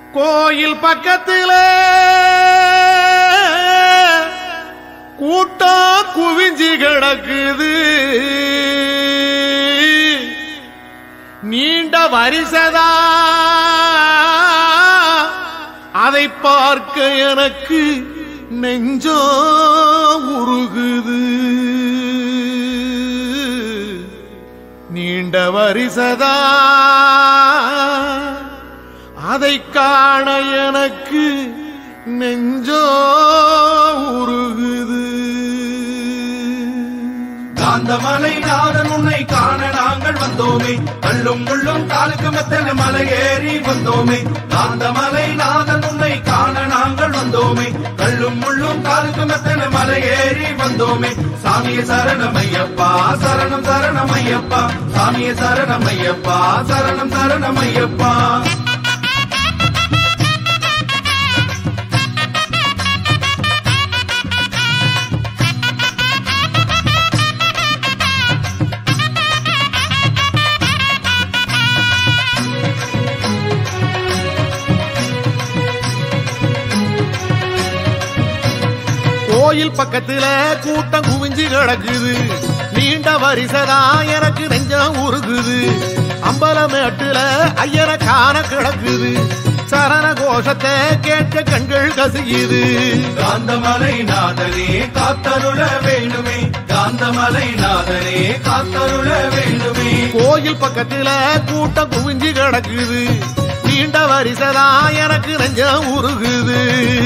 கோயில் பக்கத்துல கூட்டம் குவிஞ்சி கிடக்குது நீண்ட வரிசதா அதை பார்க்க எனக்கு நெஞ்சோ உருகுது நீண்ட வரிசதா அதை காண எனக்கு நெஞ்சோ உருகுது காந்தமலை நாதன் உன்னை காண நாங்கள் வந்தோமே கள்ளும் முள்ளும் காலுக்கு மெத்தன மலை ஏறி வந்தோமே காந்தமலை நாதன் உன்னை காண நாங்கள் வந்தோமே கள்ளும் முள்ளும் காலுக்கு மெத்தன மலை ஏறி வந்தோமே சாமிய சரணமையப்பா சரணம் சரணமையப்பா சாமிய சரணமையப்பா சரணம் சரணமையப்பா கோயில் பக்கத்துல கூட்டம் குவிஞ்சு கிடக்குது நீண்ட வரிசதா எனக்கு நெஞ்சம் உருகுது அம்பலமேட்டுல ஐயர காண கிடக்குது சரண கோஷத்தை கேட்க கண்கள் கசியுது காந்தமலை நாதனே காத்தருள வேண்டுமே காந்தமலை நாதனே காத்தருள வேண்டுமே கோயில் பக்கத்துல கூட்டம் குவிஞ்சு கிடக்குது நீண்ட வரிசதா எனக்கு நெஞ்சம் உருகுது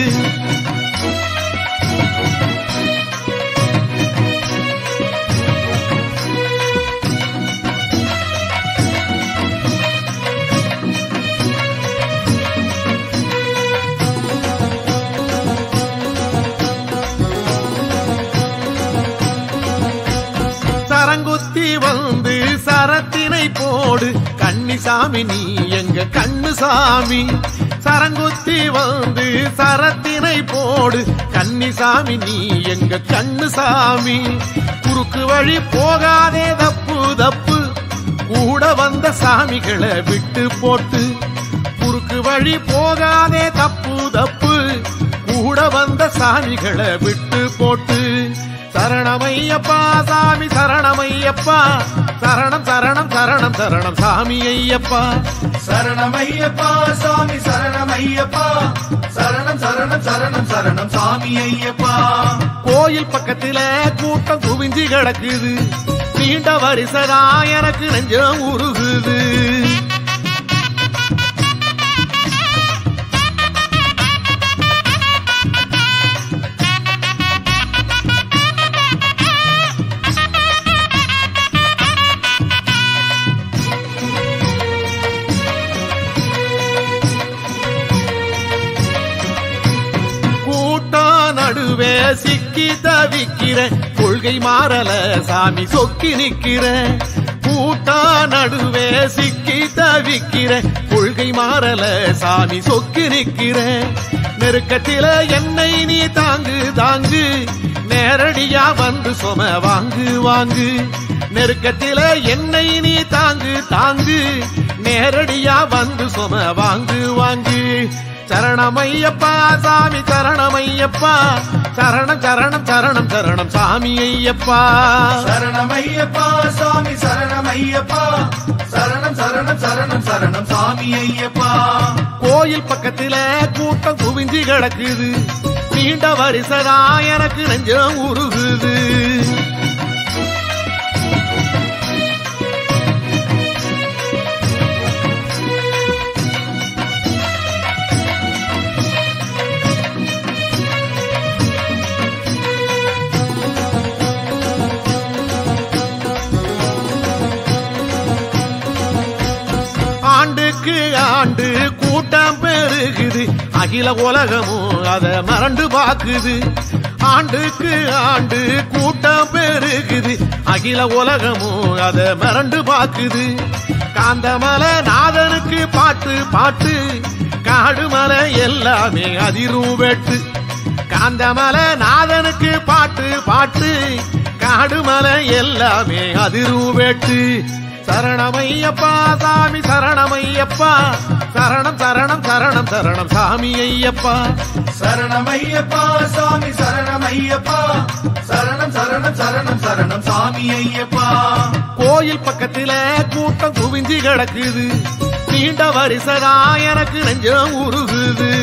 சரங்குத்தி வந்து சரத்தினை போடு கன்னிசாமி நீ எங்க கண்ணு சாமி சரங்குத்தி வந்து சரத்தினை போடு கன்னிசாமி நீ எங்க கண்ணு சாமி குறுக்கு வழி போகாதே தப்பு தப்பு கூட வந்த சாமிகளை விட்டு போட்டு குறுக்கு வழி போகாதே தப்பு தப்பு கூட வந்த சாமிகளை விட்டு போட்டு சரணமையப்பா சாமி சரணமையப்பா சரணம் சரணம் சரணம் சரணம் சாமி ஐயப்பா சரணமையப்பா சாமி சரணமையப்பா சரணம் சரணம் சரணம் சரணம் சாமி ஐயப்பா கோயில் பக்கத்துல கூட்டம் குவிஞ்சு கிடக்குது நீண்ட வரிசதா எனக்கு நெஞ்சம் உருகுது கூட்டம் நடுவே சிக்கி தவிக்கிற கொள்கை மாறல சாமி சொக்கி நிக்கிற கூட்டம் நடுவே சிக்கி தவிக்கிற கொள்கை மாறல சாமி சொக்கி நிக்கிற நெருக்கத்தில என்னை நீ தாங்கு தாங்கு நேரடியா வந்து சொம வாங்கு வாங்கு நெருக்கத்தில என்னை நீ தாங்கு தாங்கு நேரடியா வந்து சொம வாங்கு வாங்கு சரணமையப்பா சாமி சரணமையப்பா சரணம் சரணம் சரணம் சரணம் சாமி ஐயப்பா சரணமையப்பா சாமி சரணமையப்பா சரணம் சரணம் சரணம் சரணம் சாமி ஐயப்பா கோயில் பக்கத்துல கூட்டம் குவிஞ்சு கிடக்குது நீண்ட வரிசதா எனக்கு நெஞ்சம் உருகுது ஆண்டுக்கு ஆண்டு கூட்டம் பெருகுது அகில உலகமும் அத மறந்து பாக்குது ஆண்டுக்கு ஆண்டு கூட்டம் பெருகுது அகில உலகமும் அத மறந்து பாக்குது காந்தமல நாதனுக்கு பாட்டு பாட்டு காடுமலை எல்லாமே அதிரும் வெட்டு காந்தமல நாதனுக்கு பாட்டு பாட்டு காடுமலை எல்லாமே அதிரும் வெட்டு சரணமையப்பா சாமி சரணமையப்பா சரணம் சரணம் சரணம் சரணம் சாமி ஐயப்பா சரணமையப்பா சாமி சரணமையப்பா சரணம் சரணம் சரணம் சரணம் சாமி ஐயப்பா கோயில் பக்கத்துல கூட்டம் குவிஞ்சு கிடக்குது நீண்ட வரிசதா எனக்கு நெஞ்சம் உருகுது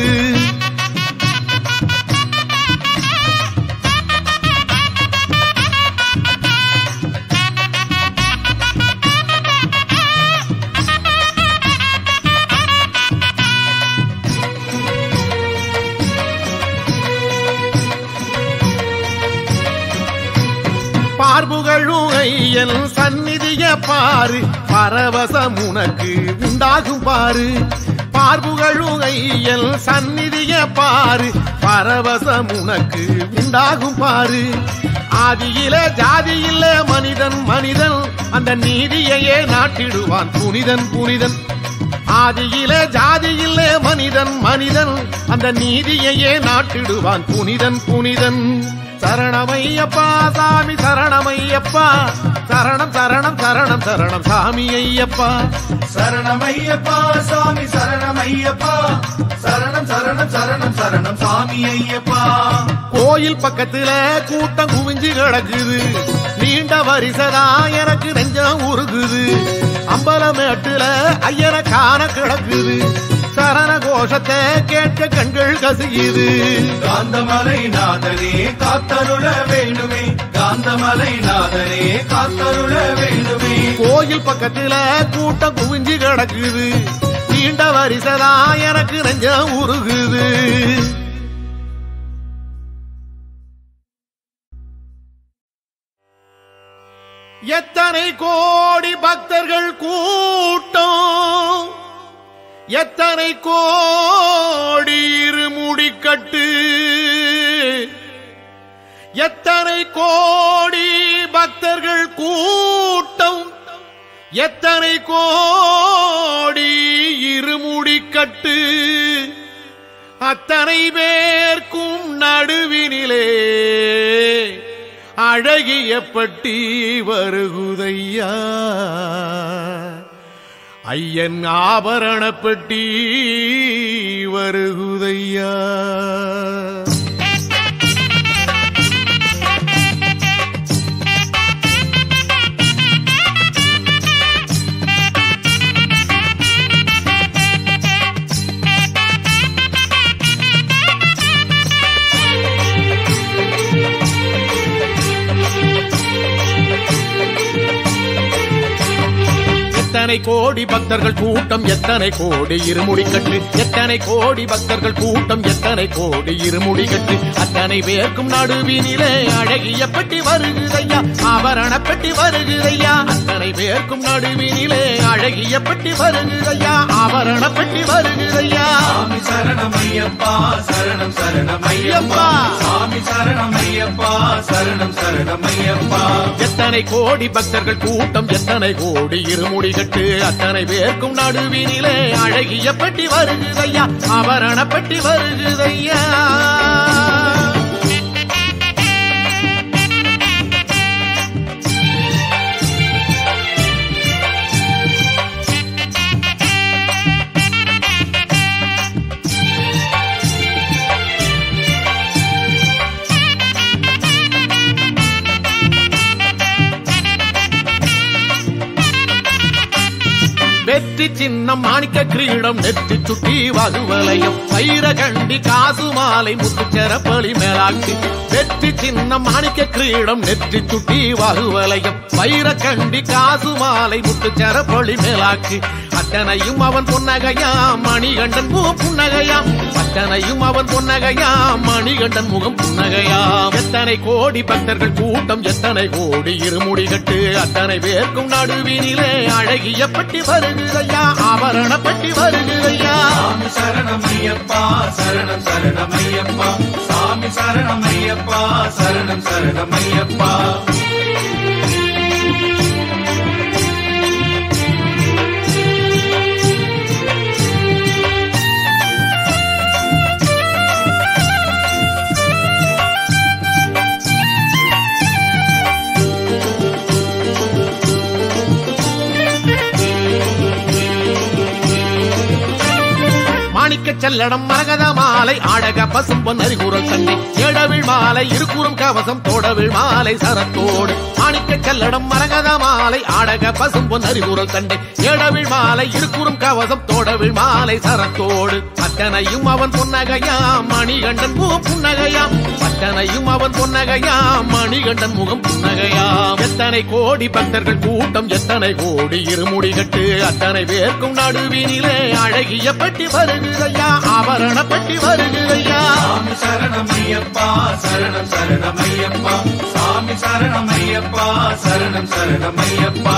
பார்புகழும் ஐயன் சந்நிதிய பாரு பரவசம் உனக்கு உண்டாகும் பாரு பார்புகழும் ஐயன் சந்நிதிய பாரு பரவசம் உனக்கு உண்டாகும் பாரு ஆதியில ஜாதியில மனிதன் மனிதன் அந்த நீதியையே நாட்டிடுவான் புனிதன் புனிதன் ஆதியில ஜாதியில மனிதன் மனிதன் அந்த நீதியையே நாட்டிடுவான் புனிதன் புனிதன் சரணமையப்பா சாமி சரணமையப்பா சரணம் சரணம் சரணம் சரணம் சாமி ஐயப்பா சரணமையப்பா சாமி சரணமையப்பா சரணம் சரணம் சரணம் சரணம் சாமி ஐயப்பா கோயில் பக்கத்துல கூட்டம் குவிஞ்சு கிடக்குது நீண்ட வரிசதா எனக்கு நெஞ்சம் உருகுது அம்பலமேட்டுல ஐயனை காண கிடக்குது சரண கோஷத்தை கேட்க கண்கள் கசியுது காந்தமலை நாதனே காத்தருள வேண்டுமே காந்தமலை நாதனே காத்தருள வேண்டுமே கோயில் பக்கத்துல கூட்டம் குவிஞ்சு கிடக்குது நீண்ட வரிசதா எனக்கு நெஞ்சம் உருகுது எத்தனை கோடி பக்தர்கள் கூட்டம் எத்தனை கோடி இருமுடிக்கட்டு எத்தனை கோடி பக்தர்கள் கூட்டம் எத்தனை கோடி இருமுடிக்கட்டு அத்தனை பேர்க்கும் நடுவினிலே அழகிய பட்டி வருகுதையா ஐயன் ஆபரண பெட்டி வருகுதையா எத்தனை கோடி பக்தர்கள் கூட்டம் எத்தனை கோடி இருமுடிக்கட்டு எத்தனை கோடி பக்தர்கள் கூட்டம் எத்தனை கோடி இருமுடிக்கட்டு அத்தனை பேர்க்கும் நடுவினிலே அழகிய பெட்டி வருகுதையா ஆபரண பெட்டி வருகுதையா அத்தனை பேர்க்கும் நடுவினிலே அழகிய பெட்டி வருகுதையா ஆபரண பெட்டி வருகுதையா சாமி சரணமையப்பா சரணம் சரணமையப்பா சாமி சரணமையப்பா சரணம் சரணமையப்பா எத்தனை கோடி பக்தர்கள் கூட்டம் எத்தனை கோடி இருமுடி கட்டு அத்தனை பேர்க்கும் நடுவினிலே அழகிய பெட்டி வருகுதையா ஆபரண பெட்டி வருகுதையா வெற்றி சின்னம் மாணிக்க கிரீடம் நெற்றி சுட்டி வகுவலையும் வைரகண்டி காசு மாலை முத்துச்சரப்பலி மேலாக்கி வெற்றி சின்னம் மாணிக்க கிரீடம் நெற்றி சுட்டி வகுவலையும் வைரகண்டி காசு மாலை முத்துச்சரப்பலி மேலாக்கி அத்தனையும் அவன் புன்னகையாம் மணிகண்டன் முகம் புன்னகையாம் அத்தனையும் அவன் புன்னகையாம் மணிகண்டன் முகம் புன்னகையாம் எத்தனை கோடி பக்தர்கள் கூட்டம் எத்தனை கோடி இருமுடி கட்டு அத்தனை பேர்க்கும் நடுவினிலே அழகிய பட்டி வருகுதையா ஆபரண பட்டி வருகுதையா சாமி சரணமையப்பா சரணம் சரணமையப்பா சாமி சரணமையப்பா சரணம் சரணமையப்பா மாணிக்க செல்லடம் மரகத மாலை ஆடக பசும்பொன் அறிகுறல் தண்டை ஏடவிழ் மாலை இருக்குறும் கவசம் தோடவிழ் மாலை சரத்தோடு மாணிக்க செல்லடம் மரகத மாலை ஆடக பசும்பொன் அறிகுறல் தண்டை ஏடவிழ் மாலை இருக்குறும் கவசம் தோடவிழ் மாலை சரத்தோடு அத்தனையும் அவன் புன்னகையாம் மணிகண்டன் முகம் புன்னகையாம் அத்தனையும் அவன் பொன்னகையாம் மணிகண்டன் முகம் புன்னகையாம் எத்தனை கோடி பக்தர்கள் கூட்டம் எத்தனை கோடி இருமுடி கட்டு அத்தனை பேர்க்கும் நடுவினிலே அழகிய பட்டி வருகுதையா ஆபரண பட்டி வருகுதையா சாமி சரணமையப்பா சரணம் சரணமையப்பா சாமி சரணமையப்பா சரணம் சரணமையப்பா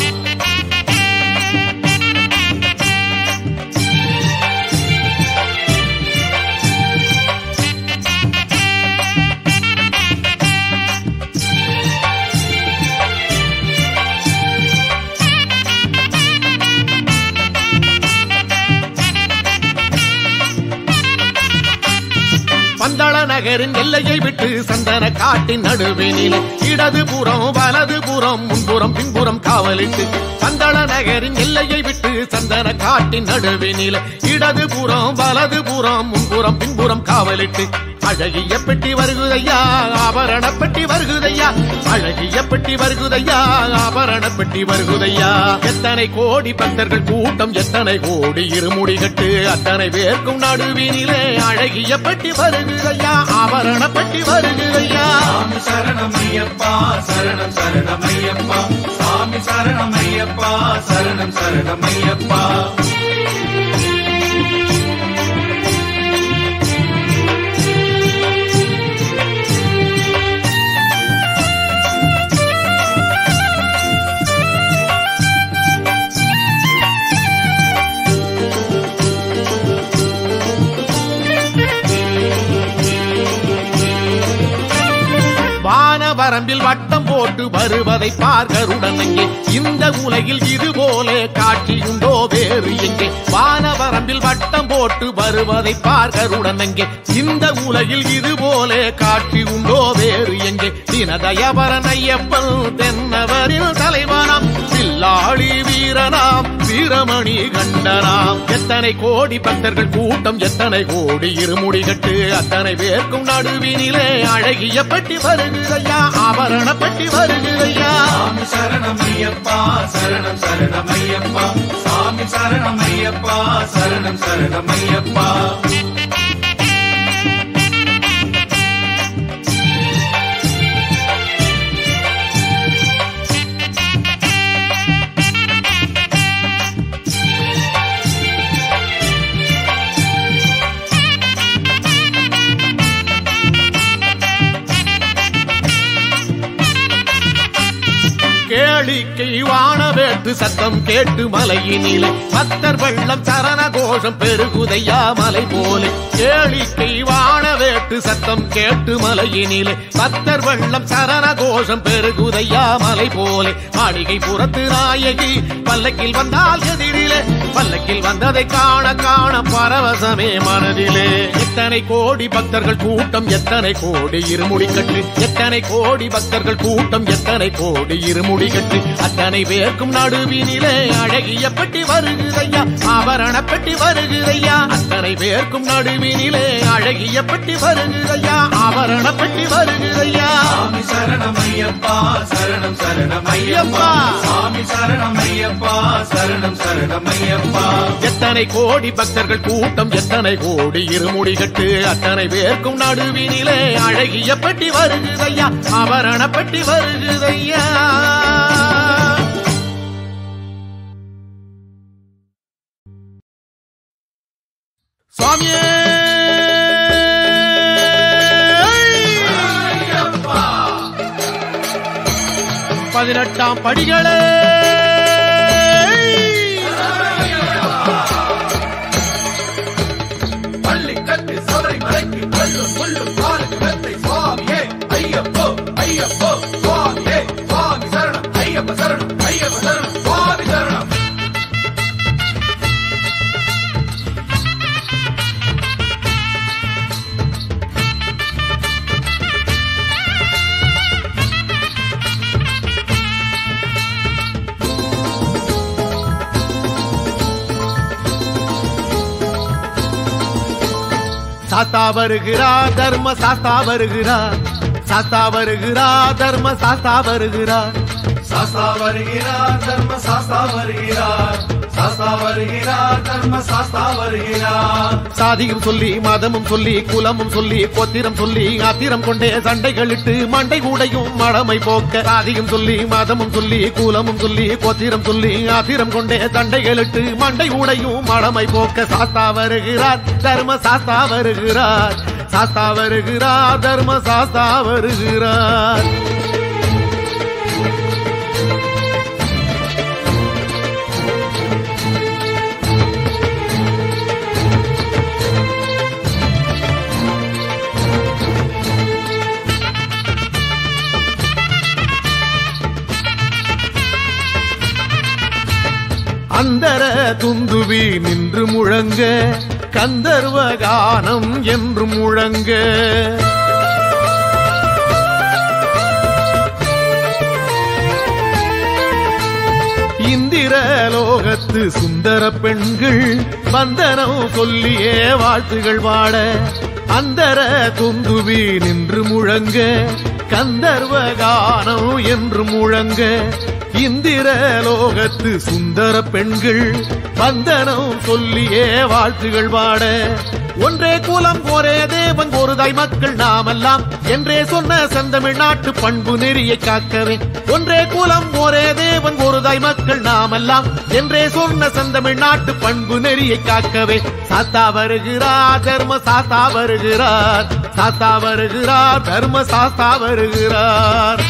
பந்தள நகரின் எல்லையை விட்டு சந்தன காட்டின் நடுவினில் இடது புறம் வலது புறம் முன்புறம் பின்புறம் காவலிட்டு பந்தள நகரின் எல்லையை விட்டு சந்தன காட்டின் நடுவினில் இடது புறம் வலது புறம் முன்புறம் பின்புறம் காவலிட்டு அழகிய பெட்டி வருகுதையா ஆபரண பெட்டி வருகுதையா அழகிய பெட்டி வருகுதையா ஆபரண பெட்டி வருகுதையா எத்தனை கோடி பக்தர்கள் கூட்டம் எத்தனை கோடி இருமுடி கட்டு அத்தனை பேர்க்கும் நடுவினிலே அழகிய பெட்டி வருகுதையா ஆபரண பெட்டி வருகுதையா சாமி சரணமையப்பா சரணம் சரணமையப்பா சாமி சரணமையப்பா சரணம் சரணமையப்பா வானவரம்பில் வட்டம் போட்டு வருவதை பார்கருடன் எங்கே இந்த உலகில் இது போல காட்சியுண்டோ வேறு எங்கே வானவரம்பில் வட்டம் போட்டு வருவதை பார்கருடன் எங்கே இந்த உலகில் இது போல காட்சி உண்டோ வேறு எங்கே தினதயவரன் ஐயப்பன் தென்னவரில் தலைவனாம் பில்லாளி வீரனாம் வீரமணி கண்டனாம் எத்தனை கோடி பக்தர்கள் கூட்டம் எத்தனை கோடி இருமுடி கட்டு அத்தனை பேர்க்கும் நடுவினிலே அழகிய பட்டி வருகுதையா ஆபரண பட்டி வருகுதையா சாமி சரணமையப்பா சரணம் சரணமையப்பா சாமி சரணமையப்பா சரணம் சரணமையப்பா கேளிக்கை வானவேட்டு சத்தம் கேட்டு மலையினிலே பக்தர் வெள்ளம் சரண கோஷம் பெருகுதையா மலை போலே கேளிக்கை வானவேட்டு சத்தம் கேட்டு மலையினிலே பக்தர் வெள்ளம் சரண கோஷம் பெருகுதையா மலை போலே மாளிகை புறத்து நாயகி பல்லக்கில் வந்தால் எதிரிலே பல்லக்கில் வந்ததை காண காண பரவசமே மனதிலே எத்தனை கோடி பக்தர்கள் கூட்டம் எத்தனை கோடி இருமுடி கட்டு எத்தனை கோடி பக்தர்கள் கூட்டம் எத்தனை கோடி இருமுடி கட்டு அத்தனை பேர்க்கும் நடுவினிலே அழகிய பெட்டி வருகுதையா ஆபரண பெட்டி வருகுதையா அத்தனை பேர்க்கும் நடுவினிலே அழகிய பெட்டி வருகுதையா ஆபரண பெட்டி வருகுதையா சாமி சரணமையப்பா சரணம் சரணமையப்பா சாமி சரணமையப்பா சரணம் சரணமையப்பா எத்தனை கோடி பக்தர்கள் கூட்டம் எத்தனை கோடி இருமுடி கட்டு அத்தனை பேர்க்கும் நடுவினிலே அழகிய பெட்டி வருகுதையா ஆபரண பெட்டி வருகுதையா சுவாமியே பதினெட்டாம் படிகளே பள்ளி கட்டு சபரை மலைக்கு கல்லு முள்ளு காலுக்கு வெத்தை சுவாமியே ஐயப்போ ஐயப்போ சுவாமியே சுவாமி சரணம் ஐயப்ப சரணம் ஐயப்ப சரணம் சுவாமி சரணம் சாஸ்தா வருகிறார் தர்ம சாஸ்தா வருகிறார் சாஸ்தா வருகிறார் தர்ம சாஸ்தா வருகிறார் சாஸ்தா வருகிறார் தர்ம சாஸ்தா வருகிறார் சாஸ்தா வருகிறார் தர்ம சாஸ்தா வருகிறார் சாதியும் சொல்லி மதமும் சொல்லி குலமும் சொல்லி கோத்திரம் சொல்லி ஆத்திரம் கொண்டே சண்டைகளிட்டு மண்டை கூடையும் மடமை போக்க சாதியும் சொல்லி மதமும் சொல்லி குலமும் சொல்லி கோத்திரம் சொல்லி ஆத்திரம் கொண்டே சண்டைகளிட்டு மண்டை கூடையும் மடமை போக்க சாஸ்தா வருகிறார் தர்ம சாஸ்தா வருகிறார் சாஸ்தா வருகிறார் தர்ம சாஸ்தா வருகிறார் அந்தர துந்துவி நின்று முழங்க கந்தர்வ கானம் என்று முழங்க இந்திர லோகத்து சுந்தர பெண்கள் வந்தனம் சொல்லியே வாழ்த்துகள் வாட அந்தர துந்துவி நின்று முழங்க கந்தர்வ கானம் என்று முழங்க இந்திர லோகத்து சுந்தர பெண்கள் வந்தனம் சொல்லியே வாழ்த்துகள் வாட ஒன்றே குலம் ஒரே தேவன் ஒரு தாய் மக்கள் நாமெல்லாம் என்றே சொன்ன செந்தமிழ் நாட்டு பண்பு நெறியை காக்கவே ஒன்றே குலம் ஒரே தேவன் ஒரு தாய் மக்கள் நாமெல்லாம் என்றே சொன்ன செந்தமிழ் நாட்டு பண்பு நெறியை காக்கவே சாத்தா வருகிறார் தர்ம சாஸ்தா வருகிறார் சாஸ்தா வருகிறார் தர்ம சாஸ்தா வருகிறார்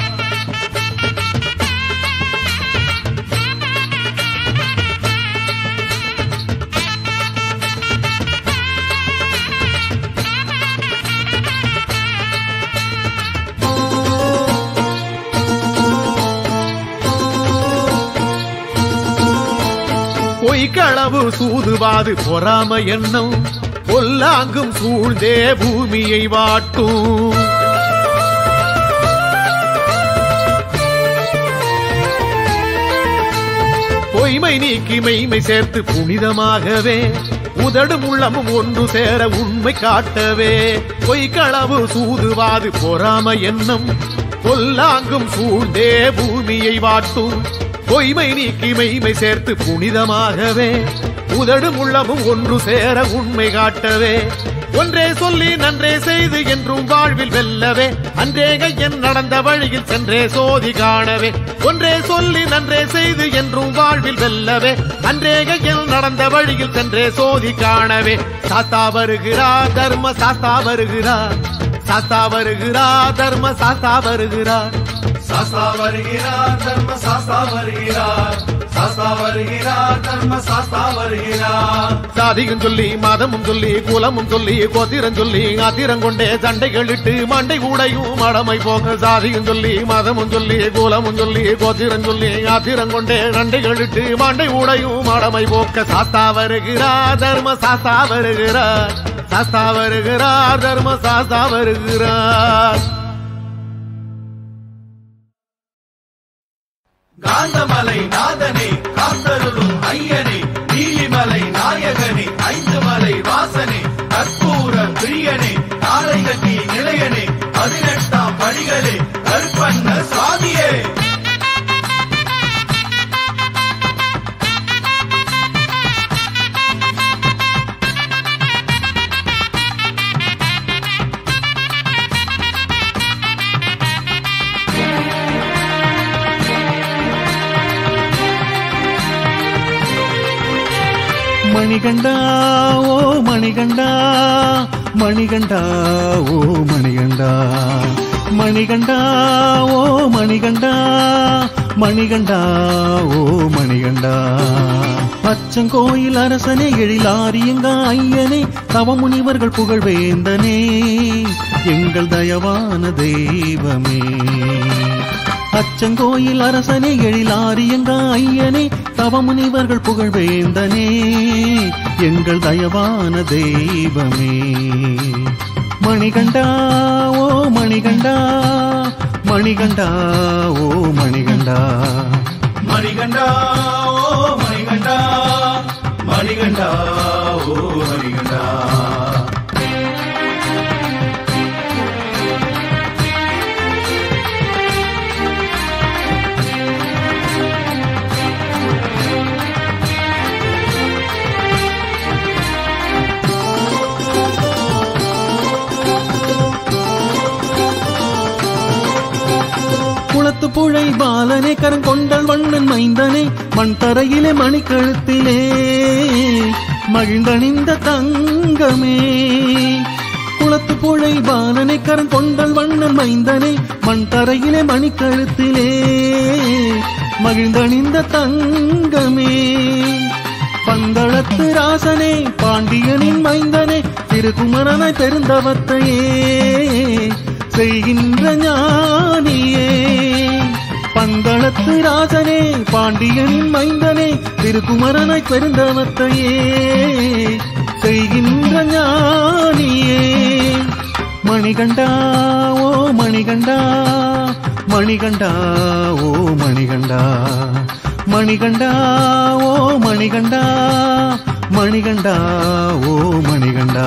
பொய்க்களவு சூதுவாது பொறாம எண்ணம் பொல்லாங்கும் சூழ்ந்தே பூமியை வாட்டும் பொய்மை நீக்கி மெய்மை சேர்த்து புனிதமாகவே உதடும் உள்ளமும் ஒன்று சேர உண்மை காட்டவே பொய்க்களவு சூதுவாது பொறாம எண்ணம் பொல்லாங்கும் சூழ்ந்தே பூமியை வாட்டும் பொய்மை நீக்கி மெய்மை சேர்த்து புனிதமாகவே உதடும் உள்ளமும் ஒன்று சேர உண்மை காட்டவே ஒன்றே சொல்லி நன்றே செய்து என்றும் வாழ்வில் வெல்லவே அன்றே கையன் நடந்த வழியில் சென்றே சோதி காணவே ஒன்றே சொல்லி நன்றே செய்து என்றும் வாழ்வில் வெல்லவே அன்றே கையன் நடந்த வழியில் சென்றே சோதி காணவே சாஸ்தா வருகிறார் தர்ம சாஸ்தா வருகிறார் சாஸ்தா வருகிறார் தர்ம சாஸ்தா வருகிறார் சாஸ்தா வருகிறார் தர்ம சாஸ்தா வருகிறார் சாஸ்தா வருகிறார் தர்ம சாஸ்தா வருகிறார் சாதியும் சொல்லி மதமும் சொல்லி குலமும் சொல்லி கோத்திரம் சொல்லி ஆத்திரம் கொண்டே சண்டைகளிட்டு மண்டை கூடையும் மடமை போக சாதியும் சொல்லி மதமும் சொல்லி குலமும் சொல்லி கோத்திரம் சொல்லி ஆத்திரம் கொண்டே சண்டைகளிட்டு மண்டை கூடையும் மடமை போக்க சாஸ்தா வருகிறார் தர்ம சாஸ்தா வருகிறார் சாஸ்தா வருகிறார் தர்ம சாஸ்தா வருகிறார் காந்தமலை நாதனே காத்தருளும் ஐயனே நீலிமலை நாயகனே ஐந்து மலை வாசனே கற்பூர பிரியனே நாளை கட்டி நிலையனே பதினெட்டாம் படிகளே கற்பண்ண சுவாமியே மணிகண்டா ஓ மணிகண்டா மணிகண்டா ஓ மணிகண்டா மணிகண்டா ஓ மணிகண்டா மணிகண்டா ஓ மணிகண்டா அச்சங்கோயில் அரசனே எழிலாரியங்க ஐயனே தவமுனிவர்கள் புகழ் வேந்தனே எங்கள் தயவான தெய்வமே அச்சங்கோயில் அரசனே எழிலாரியங்க ஐயனே தவமுனிவர்கள் புகழ் வேந்தனே எங்கள் தயவான தெய்வமே மணிகண்டா ஓ மணிகண்டா மணிகண்டா ஓ மணிகண்டா மணிகண்டா ஓ மணிகண்டா மணிகண்டா ஓ மணிகண்டா கருங்கொண்டல் வண்ணன் மைந்தனே மண் தரையிலே மணிக்கழுத்திலே மகிழ்ந்தணிந்த தங்கமே குளத்து புழை பாலனை கருங்கொண்டல் வண்ணன் மைந்தனே மண் தரையிலே மணிக்கழுத்திலே மகிழ்ந்தணிந்த தங்கமே பந்தளத்து ராசனே பாண்டியனின் மைந்தனே திருக்குமரனை பெருந்தவத்தையே செய்கின்ற ஞானியே பந்தளத்து ராசனே பாண்டியனின் மைந்தனே திருக்குமரனை பெருந்தவத்தையே செய்கின்ற ஞானியே மணிகண்டா ஓ மணிகண்டா மணிகண்டா ஓ மணிகண்டா மணிகண்டா ஓ மணிகண்டா மணிகண்டா ஓ மணிகண்டா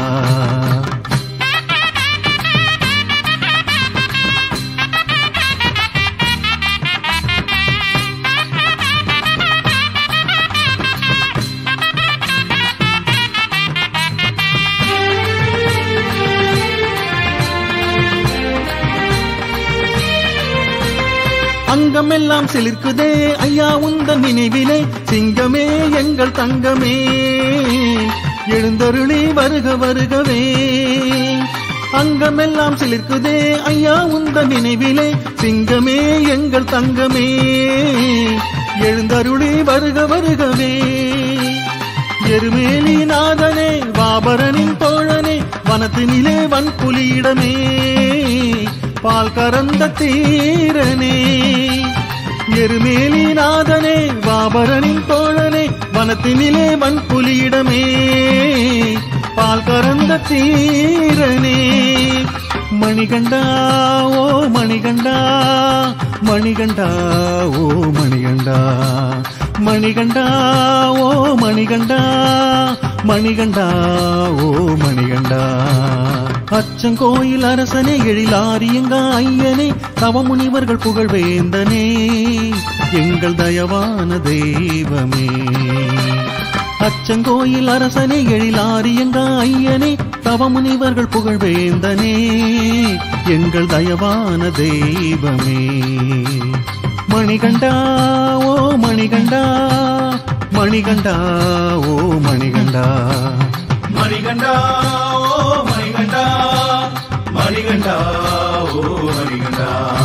அங்கமெல்லாம் சிலிர்க்குதே ஐயா உந்த நினைவிலே சிங்கமே எங்கள் தங்கமே எழுந்தருளி வருக வருகவே அங்கமெல்லாம் சிலிர்க்குதே ஐயா உந்த நினைவிலே சிங்கமே எங்கள் தங்கமே எழுந்தருளி வருக வருகவே எருமேலி நாதனே வாபரனின் தோழனே வனத்தினிலே வன்புலியிடமே பால் கறந்த தீரனே எருமேலி நாதனே வாபரனின் தோழனே வனத்தினிலே வன்புலியிடமே பால் கறந்த தீரனே மணிகண்டா ஓ மணிகண்டா மணிகண்டா ஓ மணிகண்டா மணிகண்டா ஓ மணிகண்டா மணிகண்டா ஓ மணிகண்டா அச்சங்கோயில் அரசனே எழிலாரியங்க ஐயனே தவமுனிவர்கள் புகழ்வேந்தனே எங்கள் தயவான தெய்வமே அச்சங்கோயில் அரசனே எழிலாரியங்க ஐயனே தவமுனிவர்கள் புகழ்வேந்தனே எங்கள் தயவான தெய்வமே மணிகண்டா ஓ மணிகண்டா மணிகண்டா ஓ மணிகண்டா மணிகண்டா ஓ மணிகண்டா மணிகண்டா ஓ மணிகண்டா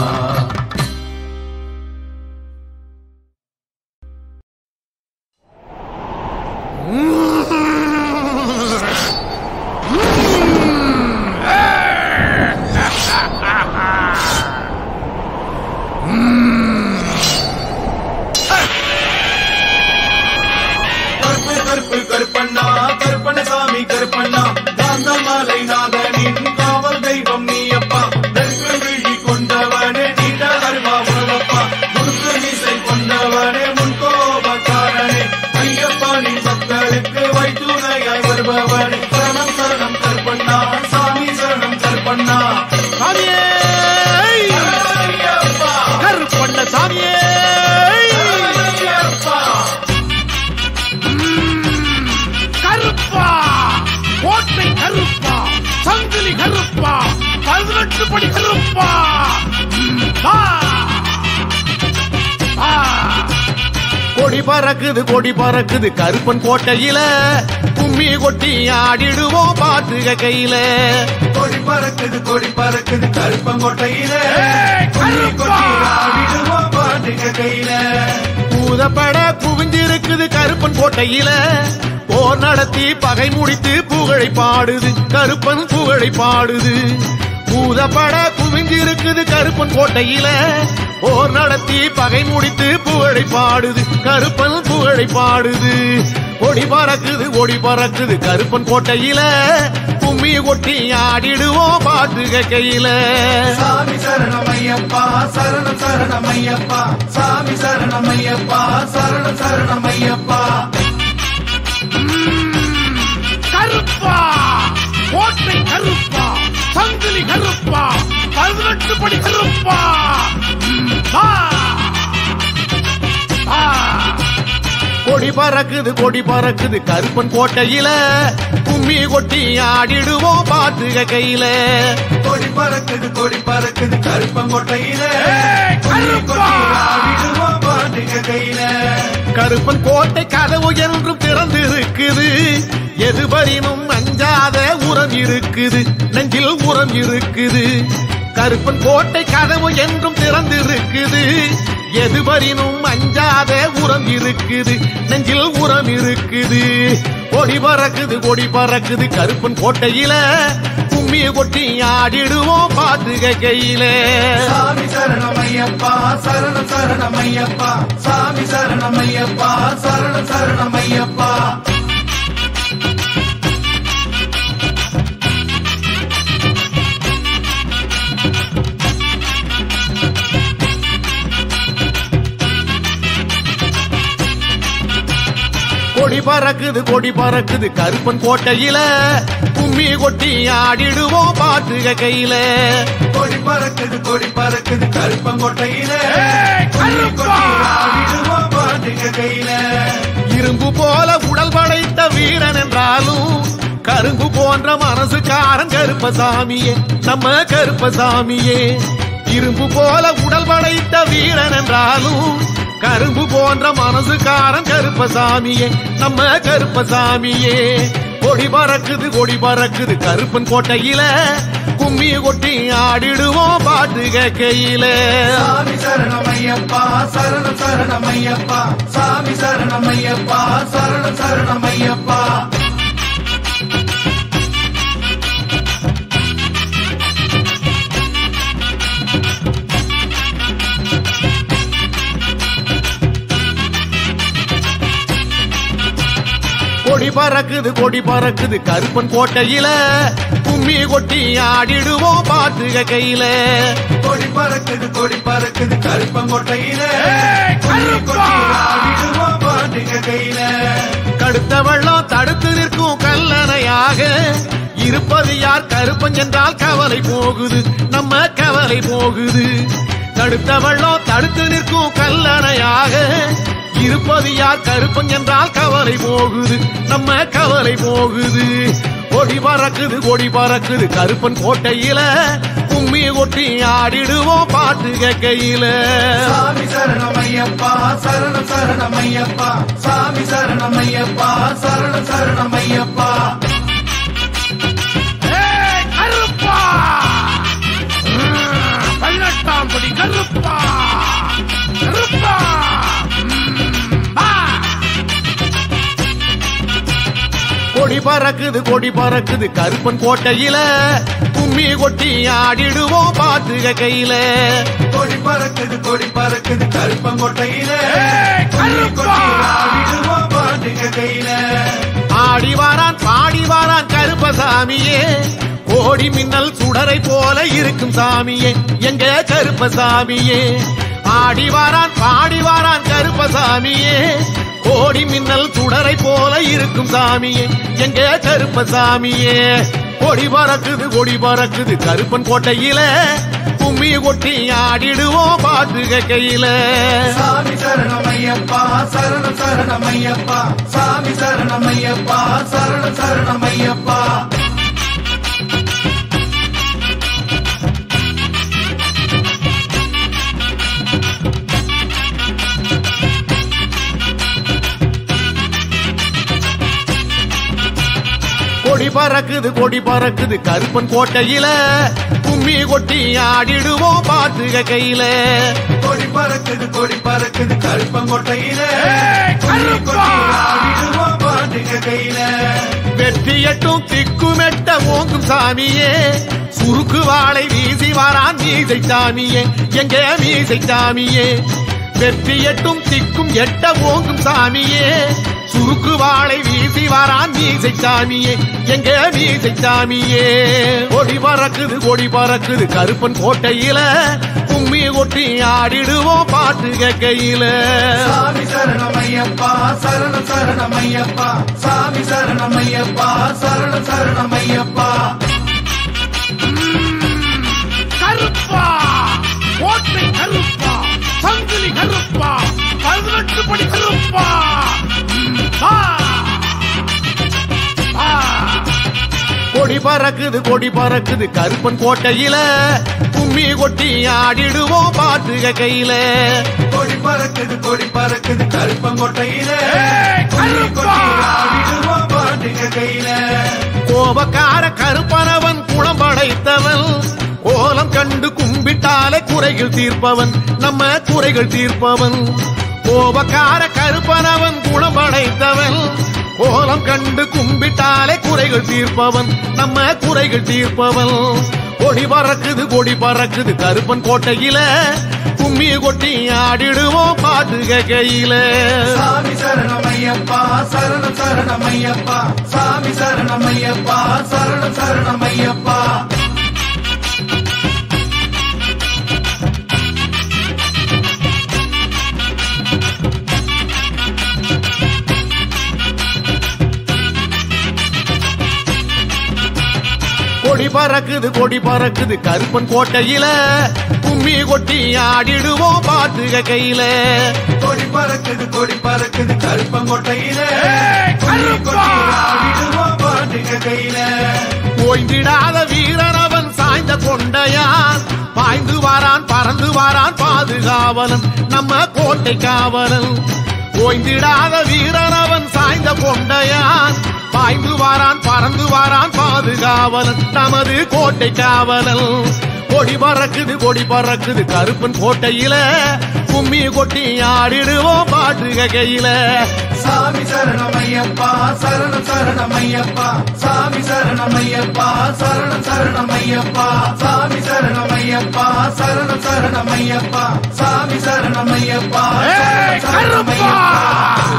கருப்பு கருப்பு கருப்பண்ணா கருப்பண்ணசாமி கருப்பண்ணா காந்தமாலை நாதனின் காவல் தெய்வம் நீயப்பா நெற்கு விழி கொண்டவனே நீண்ட அருவா உணவப்பா முழுக்கு மீசை கொண்டவனே முன்கோபக்காரனே ஐயப்பானின் பக்தருக்கு வைத்துணையாய் வருபவனே சரணம் சரணம் கருப்பண்ணா சாமி சரணம் கருப்பண்ணா சாமியே ஐயப்பா கருப்பண்ண சாமியே ஐயப்பா கருப்பா கோட்டை கருப்பா சங்கிலி கருப்பா பதினெட்டு படி கருப்பா ம், வா. வா. கொடி பறக்குது கொடி பறக்குது கருப்பன் கோட்டையில கும்மி கொட்டி ஆடிடுவோம் பாட்டுக கையில கொடி பறக்குது கொடி பறக்குது கருப்பங்கோட்டையில ஏய், கொடி கருப்பா! கொடி ஆடிடுவோம் பாட்டுக கையில பூதப்பட குவிந்திருக்குது கருப்பன் கோட்டையில போர் நடத்தி பகை முடித்து புகழை பாடுது கருப்பன் புகழை பாடுது பூதப்பட குவிந்திருக்குது கருப்பன் கோட்டையில போர் நடத்தி பகை முடித்து புகழை பாடுது கருப்பன் புகழை பாடுது கொடி பறக்குது கொடி பறக்குது கருப்பன் கோட்டையில கும்மி கொட்டி ஆடிடுவோம் பாட்டுக கையில சாமி சரணமையப்பா சரணம் சரணமையப்பா சாமி சரணமையப்பா சரணம் சரணமையப்பா கருப்பா கோட்டை கருப்பா சங்கிலி கருப்பா பதினெட்டு படி கருப்பா ம், வா. வா. கொடி பறக்குது கொடி பறக்குது கருப்பன் கோட்டையில கும்மி கொட்டி ஆடிடுவோம் பாட்டுக கையில கொடி பறக்குது கொடி பறக்குது கருப்பங்கோட்டையில ஏய், கொடி கருப்பா! கொடி ஆடிடுவோம் பாட்டுக கையில கருப்பன் கோட்டை கதவு என்றும் திறந்திருக்குது எதுவரினும் அஞ்சாத உரம் இருக்குது நெஞ்சில் உரம் இருக்குது கருப்பன் கோட்டை கதவு என்றும் திறந்திருக்குது எதுவரினும் அஞ்சாத உரம் இருக்குது நெஞ்சில் உரம் இருக்குது கொடி பறக்குது கொடி பறக்குது கருப்பன் கோட்டையில கும்மிய கொட்டி ஆடிடுவோம் பாட்டுக கையில சாமி சரணமையப்பா சரணம் சரணமையப்பா சாமி சரணமையப்பா சரணம் சரணமையப்பா கொடி பறக்குது கொடி பறக்குது கருப்பன் கோட்டையில கும்மி கொட்டி ஆடிடுவோம் பாட்டுக கையில கொடி பறக்குது கொடி பறக்குது கருப்பங்கொட்டையில கருப்பா! கொடி ஆடிடுவோம் பாட்டுக கையில இரும்பு போல உடல் படைத்த வீரன் என்றாலும் கரும்பு போன்ற மனசுக்காரன் கருப்பசாமியே நம்ம கருப்பசாமியே இரும்பு போல உடல் படைத்த வீரன் என்றாலும் கரும்பு போன்ற மனசுக்காரன் கருப்பசாமியே நம்ம கருப்பசாமியே கொடி பறக்குது கொடி பறக்குது கருப்பன் கோட்டையில கும்மி கொட்டி ஆடிடுவோம் பாட்டுக கையில சாமி சரணமையப்பா சரணம் சரணமையப்பா சாமி சரணமையப்பா சரணம் சரணமையப்பா கொடி பறக்குது கொடி பறக்குது கருப்பன் கோட்டையில கும்மி கொட்டி ஆடிடுவோம் பாட்டுக கையில கொடி பறக்குது கொடி பறக்குது கருப்பங்கொட்டையில கொடி கருப்பா! கொடி ஆடிடுவோம் பாட்டுக கையில கடுத்த வெள்ளம் தடுத்து நிற்கும் கல்லணையாக இருப்பது யார் கருப்பன் என்றால் கவலை போகுது நம்ம கவலை போகுது தடுத்த வெள்ளம் தடுத்து நிற்கும் கல்லணையாக இருப்பது யார் கருப்பன் என்றால் கவலை போகுது நம்ம கவலை போகுது கொடி பறக்குது கொடி பறக்குது கருப்பன் கோட்டையில கும்மி கொட்டி ஆடிடுவோம் பாட்டுக கையில சாமி சரணமையப்பா சரணம் சரணமையப்பா சாமி சரணமையப்பா சரணம் சரணமையப்பா கருப்பா பதினெட்டாம் படி கருப்பா கருப்பா கொடி பறக்குது கொடி பறக்குது கருப்பன் கோட்டையில கும்மி கொட்டி ஆடிடுவோம் பாட்டுக கையில கொடி பறக்குது கொடி பறக்குது கருப்பங்கொட்டையில கொடி கருப்பா! கொடி ஆடிடுவோம் பாட்டுக கையில ஆடி வாரான் பாடி வாரான் கருப்பசாமியே கோடி மின்னல் சுடரை போல இருக்கும் சாமியே எங்க கருப்பசாமியே ஆடி வாரான் பாடி வாரான் கருப்பசாமியே கோடி மின்னல் சுடரை போல இருக்கும் சாமியே எங்க கருப்பசாமியே கொடி பறக்குது கொடி பறக்குது கருப்பன் கோட்டையில கும்மி கொட்டி ஆடிடுவோம் பாட்டுக கையில சாமி சரணமையப்பா சரணம் சரணமையப்பா சாமி சரணமையப்பா சரணம் சரணமையப்பா கொடி பறக்குது கொடி பறக்குது கருப்பன் கோட்டையில கும்மி கொட்டி ஆடிடுவோம் பாட்டுக கையில கொடி பறக்குது கொடி பறக்குது கருப்பங்கொட்டையில கொடி கருப்பா! கொடி ஆடிடுவோம் பாட்டுக கையில வெற்றி எட்டும் திக்குமெட்ட ஓங்கும் சாமியே சுருக்கு வாளை வீசி வாரான் மீசை சாமியே எங்க மீசை சாமியே வெற்றி எட்டும் திக்கும் எட்ட ஓங்கும் சாமியே சுருக்கு வாளை வீசி வாரான் மீசை சாமியே எங்க மீசை சாமியே கொடி பறக்குது கொடி பறக்குது கருப்பன் கோட்டையில கும்மி கொட்டி ஆடிடுவோம் பாட்டுக கையில சாமி சரணமையப்பா சரணம் சரணமையப்பா சாமி சரணமையப்பா சரணம் சரணமையப்பா கருப்பா கோட்டை கருப்பா சங்கிலி கருப்பா பதினெட்டு படி கருப்பா கொடி பறக்குது கொடி பறக்குது கருப்பன் கோட்டையில கும்மி கொட்டி ஆடிடுவோம் பாட்டுக கையில கொடி பறக்குது கொடி பறக்குது கருப்பங்கோட்டையில ஏய், கொடி கருப்பா! கொடி ஆடிடுவோம் பாட்டுங்க கையில கோபக்கார கருப்பனவன் குளம் படைத்தவன் கோலம் கண்டு கும்பிட்டாலே குறைகள் தீர்ப்பவன் நம்ம குறைகள் தீர்ப்பவன் கோபக்கார கருப்பனவன் குளம் படைத்தவன் கோலம் கண்டு கும்பிட்டாலே குறைகள் தீர்ப்பவன் நம்ம குறைகள் தீர்ப்பவன் கொடி பறக்குது கொடி பறக்குது கருப்பன் கோட்டையில கும்மி கொட்டி ஆடிடுவோம் பாட்டு கையில சாமி சரணமையப்பா சரணம் சரணமையப்பா சாமி சரணமையப்பா சரணம் சரணமையப்பா கொடி பறக்குது கொடி பறக்குது கருப்பன் கோட்டையில கும்மி கொட்டி ஆடிடுவோம் பாட்டுக கையில கொடி பறக்குது கொடி பறக்குது கருப்பங்கோட்டையில ஏய், கொடி கருப்பா! கொடி ஆடிடுவோம் பாட்டுங்க கையில ஓய்ந்திடாத வீரன் அவன் சாய்ந்த கொண்டையான் பாய்ந்து வாரான் பறந்து வாரான் பாதுகாவலன் நம்ம கோட்டை காவலன் ஓய்ந்திடாத வீரன் அவன் சாய்ந்த கொண்டையான் பாய்ந்து வாரான் பறந்து வாரான் பாதுகாவலன் நமது கோட்டை காவலன் கொடி பறக்குது கொடி பறக்குது கருப்பன் கோட்டையில கும்மி கொட்டி ஆடிடுவோம் பாட்டுக கையில சாமி சரணமையப்பா சரணம் சரணமையப்பா சாமி சரணமையப்பா சரணம் சரணமையப்பா சாமி சரணமையப்பா சரணம் சரணமையப்பா சாமி சரணமையப்பா ஏய், சரணம் கருப்பா! சரணமையப்பா